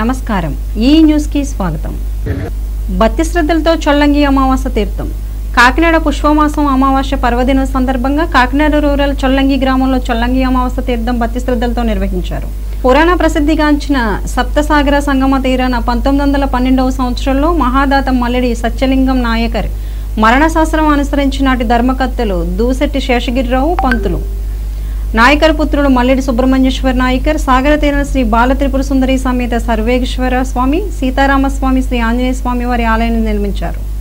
నమస్కారం ఈ న్యూస్ కి స్వాగతం భక్తి శ్రద్ధలతో చొల్లంగి అమావాస్య తీర్థం కాకినాడ పుష్పమాసం అమావాస్య పర్వదినం సందర్భంగా కాకినాడ రూరల్ చొల్లంగి గ్రామంలో చొల్లంగి అమావాస్య తీర్థం భక్తి శ్రద్ధలతో నిర్వహించారు పురాణ ప్రసిద్ధిగాంచిన సప్తసాగర సంగమ తీరాన పంతొమ్మిది వందల పన్నెండవ సంవత్సరంలో మహాదాత మల్లెడి సత్యలింగం నాయకర్ మరణ శాస్త్రం అనుసరించి నాటి ధర్మకర్తలు దూసెట్టి శేషగిరిరావు పంతులు నాయకర్ పుత్రుడు మల్లెడి సుబ్రహ్మణ్యేశ్వర నాయకర్ సాగర తీర శ్రీ బాల త్రిపుర సుందరి సమేత సర్వేశ్వర స్వామి సీతారామస్వామి శ్రీ ఆంజనేయ స్వామి వారి ఆలయాన్ని నిర్మించారు